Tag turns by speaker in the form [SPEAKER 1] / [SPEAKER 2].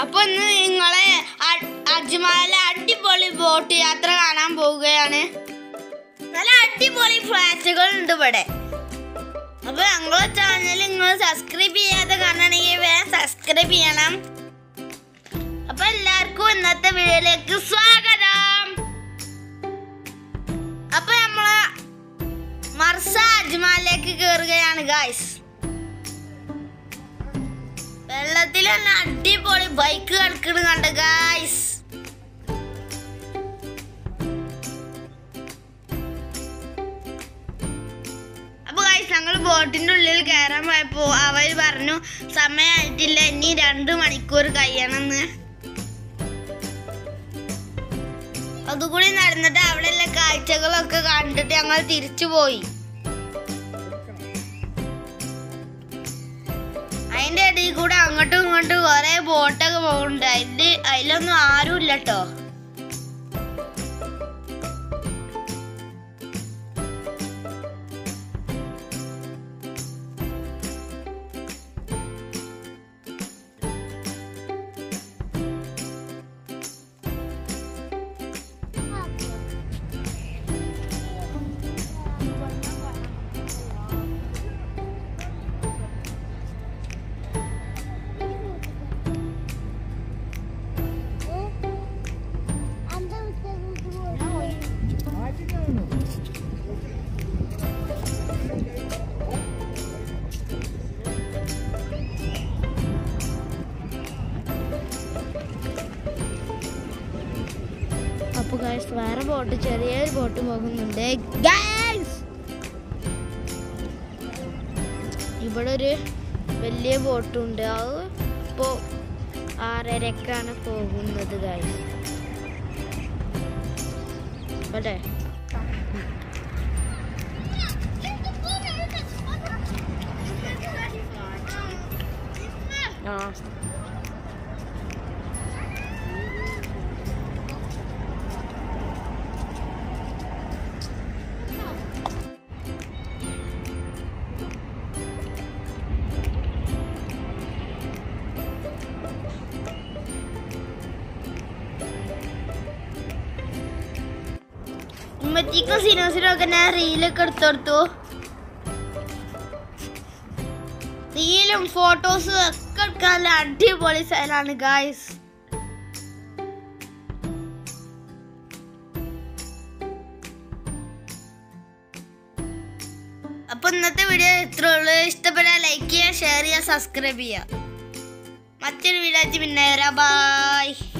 [SPEAKER 1] അപ്പൊ ഇന്ന് നിങ്ങളെ അ- അജ്മാലിലെ അടിപൊളി ബോട്ട് യാത്ര കാണാൻ പോവുകയാണ് നല്ല അടിപൊളി ഫ്ലാറ്റുകൾ ഉണ്ട് ഇവിടെ അപ്പൊ ഞങ്ങളെ ചാനൽ നിങ്ങൾ സബ്സ്ക്രൈബ് ചെയ്യാതെ കാണണമെങ്കിൽ വേഗം സബ്സ്ക്രൈബ് ചെയ്യണം അപ്പൊ എല്ലാവർക്കും ഇന്നത്തെ വീഡിയോയിലേക്ക് സ്വാഗതം അപ്പൊ നമ്മള് മർസ അജ്മാലിലേക്ക് കയറുകയാണ് ഗായ്സ് വെള്ളത്തിൽ തന്നെ അടിപൊളി ബൈക്ക് കിടക്കണ കണ്ട ഗായ്സ് അപ്പൊ ഗായ്സ് ഞങ്ങൾ ബോട്ടിന്റെ ഉള്ളിൽ കയറാൻ പോയപ്പോ അവര് പറഞ്ഞു സമയമായിട്ടില്ല ഇനി രണ്ടു മണിക്കൂർ കഴിയണമെന്ന് അതുകൂടി നടന്നിട്ട് അവിടെയുള്ള കാഴ്ചകളൊക്കെ കണ്ടിട്ട് ഞങ്ങൾ തിരിച്ചു പോയി അതിന്റെ ഇടയിൽ കൂടെ അങ്ങോട്ടും ഇങ്ങോട്ടും കുറെ ബോട്ടൊക്കെ പോകുന്നുണ്ട് അതില് അതിലൊന്നും ആരും ഇല്ല കേട്ടോ അപ്പൊ ഗൈസ് വേറെ ബോട്ട് ചെറിയൊരു ബോട്ട് പോകുന്നുണ്ട് ഗൈസ് ഇവിടെ ഒരു വലിയ ബോട്ടുണ്ട് അത് ഇപ്പോ ആറരക്കാണ് പോകുന്നത് ഗൈസ് അല്ലേ ആ ഉമ്മച്ചിക്കും സിനോസിനും ഒക്കെ ഞാൻ റീലൊക്കെ എടുത്തു കൊടുത്തു റീലും ഫോട്ടോസും ഒക്കെ എടുക്കാൻ നല്ല അടിപൊളി സ്ഥലമാണ് ഗായ്സ് അപ്പൊ ഇന്നത്തെ വീഡിയോ ഇത്രേ ഉള്ളൂ ഇഷ്ടപ്പെട്ടാൽ ലൈക്ക് ചെയ്യുക ഷെയർ ചെയ്യുക സബ്സ്ക്രൈബ് ചെയ്യുക മറ്റൊരു വീഡിയോ ആയിട്ട് പിന്നെ വരാം ബൈ